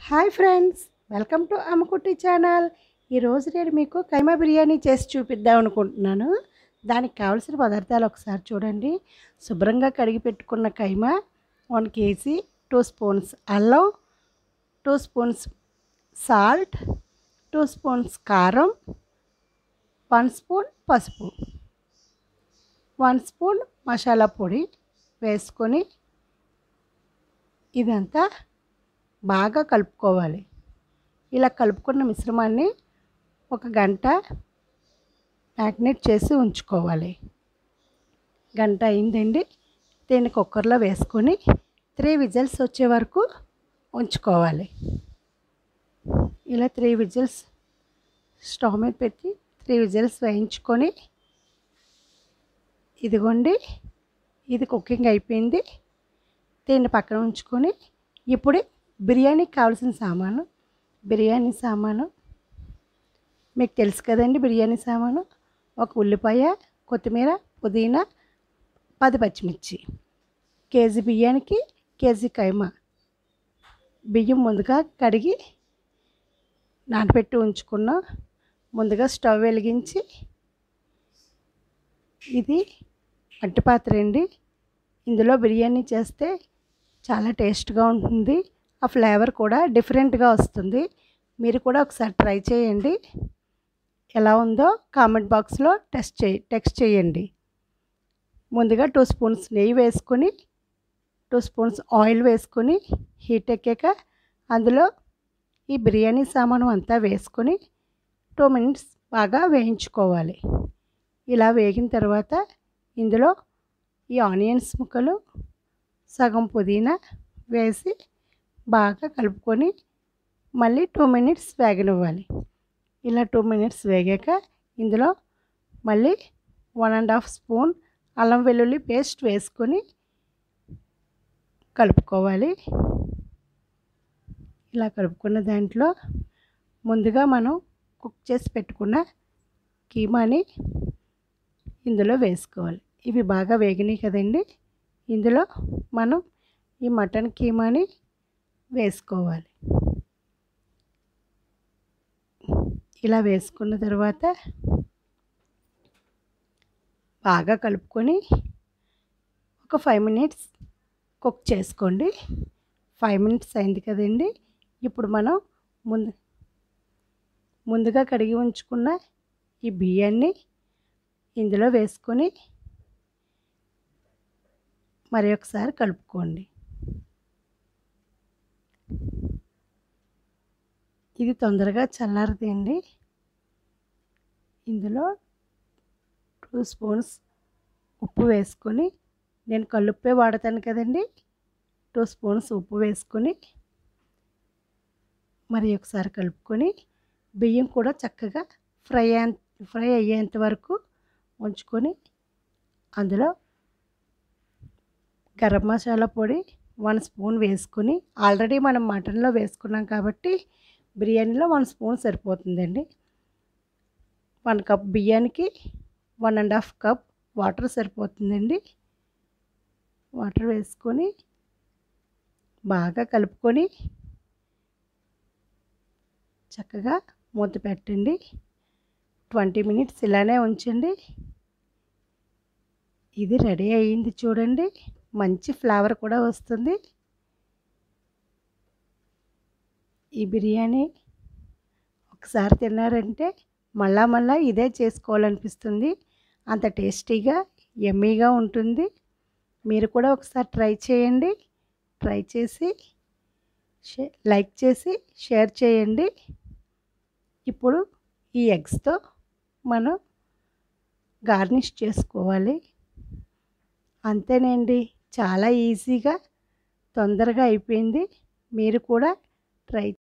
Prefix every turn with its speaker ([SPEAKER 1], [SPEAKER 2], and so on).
[SPEAKER 1] hi friends welcome to Ammakutti channel ఈరోజు నేను మీకు కైమా బిర్యానీ చేసి చూపిద్దాం అనుకుంటున్నాను దానికి కావలసిన పదార్థాలు ఒకసారి చూడండి శుభ్రంగా కడిగి పెట్టుకున్న keema one kg two spoons అల్లం two spoons salt two spoons కారం వన్ స్పూన్ పసుపు వన్ స్పూన్ మసాలా పొడి వేసుకొని ఇదంతా బాగా కలుపుకోవాలి ఇలా కలుపుకున్న మిశ్రమాన్ని ఒక గంట మ్యాగ్నేట్ చేసి ఉంచుకోవాలి గంట అయిందండి దీన్ని కుక్కర్లో వేసుకొని త్రీ విజిల్స్ వచ్చే వరకు ఉంచుకోవాలి ఇలా త్రీ విజిల్స్ స్టవ్ మీద పెట్టి త్రీ విజిల్స్ వేయించుకొని ఇదిగోండి ఇది కుకింగ్ అయిపోయింది దీన్ని పక్కన ఉంచుకొని ఇప్పుడు బిర్యానీకి కావాల్సిన సామాను బిర్యానీ సామాను మీకు తెలుసు కదండి బిర్యానీ సామాను ఒక ఉల్లిపాయ కొత్తిమీర పుదీనా పది పచ్చిమిర్చి కేజీ బియ్యానికి కేజీ కైమా బియ్యం ముందుగా కడిగి నానబెట్టి ఉంచుకున్న ముందుగా స్టవ్ వెలిగించి ఇది మట్టి పాత్ర అండి ఇందులో బిర్యానీ చేస్తే చాలా టేస్ట్గా ఉంటుంది ఆ ఫ్లేవర్ కూడా డిఫరెంట్గా వస్తుంది మీరు కూడా ఒకసారి ట్రై చేయండి ఎలా ఉందో కామెంట్ బాక్స్లో టెస్ట్ చే టెక్స్ట్ చేయండి ముందుగా టూ స్పూన్స్ నెయ్యి వేసుకొని టూ స్పూన్స్ ఆయిల్ వేసుకొని హీట్ ఎక్కాక అందులో ఈ బిర్యానీ సామాను అంతా వేసుకొని టూ మినిట్స్ బాగా వేయించుకోవాలి ఇలా వేగిన తర్వాత ఇందులో ఈ ఆనియన్స్ ముక్కలు సగం పుదీనా వేసి బాగా కలుపుకొని మళ్ళీ టూ మినిట్స్ వేగనివ్వాలి ఇలా టూ మినిట్స్ వేగాక ఇందులో మళ్ళీ వన్ అండ్ హాఫ్ స్పూన్ అల్లం వెల్లుల్లి పేస్ట్ వేసుకొని కలుపుకోవాలి ఇలా కలుపుకున్న దాంట్లో ముందుగా మనం కుక్ చేసి పెట్టుకున్న కీమాని ఇందులో వేసుకోవాలి ఇవి బాగా వేగినాయి కదండి ఇందులో మనం ఈ మటన్ కీమాని వేసుకోవాలి ఇలా వేసుకున్న తర్వాత బాగా కలుపుకొని ఒక ఫైవ్ మినిట్స్ కుక్ చేసుకోండి ఫైవ్ మినిట్స్ అయింది కదండి ఇప్పుడు మనం ముందు ముందుగా కడిగి ఉంచుకున్న ఈ బియ్యాన్ని ఇందులో వేసుకొని మరి ఒకసారి కలుపుకోండి ఇది తొందరగా చల్లారదండి ఇందులో టూ స్పూన్స్ ఉప్పు వేసుకొని నేను కల్లుప్పే వాడతాను కదండి టూ స్పూన్స్ ఉప్పు వేసుకొని మరి ఒకసారి కలుపుకొని బియ్యం కూడా చక్కగా ఫ్రై ఫ్రై అయ్యేంత వరకు ఉంచుకొని అందులో గరం మసాలా పొడి వన్ స్పూన్ వేసుకొని ఆల్రెడీ మనం మటన్లో వేసుకున్నాం కాబట్టి బిర్యానీలో వన్ స్పూన్ సరిపోతుందండి వన్ కప్ బియ్యానికి one and half cup water సరిపోతుందండి వాటర్ వేసుకొని బాగా కలుపుకొని చక్కగా మూత పెట్టండి ట్వంటీ మినిట్స్ ఇలానే ఉంచండి ఇది రెడీ అయ్యింది చూడండి మంచి ఫ్లేవర్ కూడా వస్తుంది ఈ బిర్యానీ ఒకసారి తిన్నారంటే మళ్ళా మళ్ళా ఇదే చేసుకోవాలనిపిస్తుంది అంత టేస్టీగా ఎమ్మీగా ఉంటుంది మీరు కూడా ఒకసారి ట్రై చేయండి ట్రై చేసి లైక్ చేసి షేర్ చేయండి ఇప్పుడు ఈ ఎగ్స్తో మనం గార్నిష్ చేసుకోవాలి అంతేనండి చాలా ఈజీగా తొందరగా అయిపోయింది మీరు కూడా ట్రై